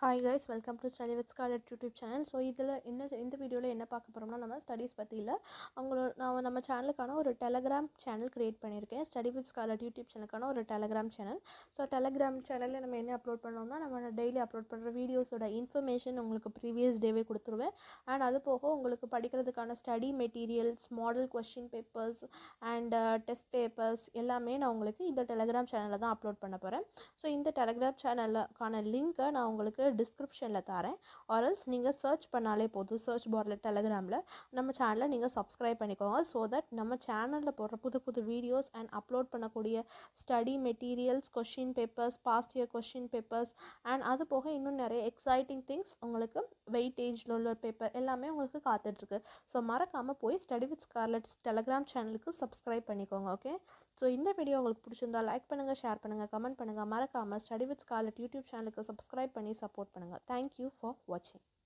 hi guys welcome to study with Scarlet YouTube channel so இதில் என்ன இந்த வீடியோவில் என்ன பார்க்க போகிறோம்னா நம்ம ஸ்டடீஸ் பற்றி இல்லை அவங்களோட நான் நம்ம சேனலுக்கான ஒரு டெலகிராம் சேனல் க்ரியேட் பண்ணியிருக்கேன் ஸ்டடி வித் ஸ்காலட் யூடியூப் சேனலுக்கான ஒரு டெலகிராம் சேனல் ஸோ டெலகிராம் சேனலில் நம்ம என்ன அப்லோட் பண்ணோம்னா நம்ம டெய்லி அப்லோட் பண்ணுற வீடியோஸோட இன்ஃபர்மேஷன் உங்களுக்கு ப்ரீவியஸ் டேவே கொடுத்துருவேன் அண்ட் அது போக உங்களுக்கு படிக்கிறதுக்கான study materials model question papers and test papers எல்லாமே நான் உங்களுக்கு இந்த டெலகிராம் சேனலில் தான் அப்லோட் பண்ண போகிறேன் ஸோ இந்த டெலகிராம் சேனலுக்கான லிங்க்கை நான் உங்களுக்கு டிஸ்கிரிப்ஷனில் தரேன் ஆர்எல்ஸ் நீங்கள் சர்ச் பண்ணாலே போதும் சர்ச் பாரில் டெலகிராமில் நம்ம சேனலை நீங்கள் சப்ஸ்கிரைப் பண்ணிக்கோங்க ஸோ தட் நம்ம சேனலில் போடுற புது புது வீடியோஸ் அண்ட் அப்லோட் பண்ணக்கூடிய study materials question papers past year question papers and அது போக இன்னும் நிறைய எக்ஸைட்டிங் திங்ஸ் உங்களுக்கு வெயிட்டேஜில் உள்ள பேப்பர் எல்லாமே உங்களுக்கு காத்துட்ருக்கு ஸோ மறக்காமல் போய் ஸ்டடி வித் ஸ்கார்லெட்ஸ் டெலகிராம் சேனலுக்கு சப்ஸ்கிரைப் பண்ணிக்கோங்க ஓகே ஸோ இந்த வீடியோ உங்களுக்கு பிடிச்சிருந்தா லைக் பண்ணுங்கள் ஷேர் பண்ணுங்கள் கமெண்ட் பண்ணுங்கள் மறக்காமல் ஸ்டடி வித் ஸ்கார்லெட் யூடியூப் சேனலுக்கு சப்ஸ்கிரைப் பண்ணி சப்போர்ட் பண்ணுங்கள் தேங்க்யூ ஃபார் வாட்சிங்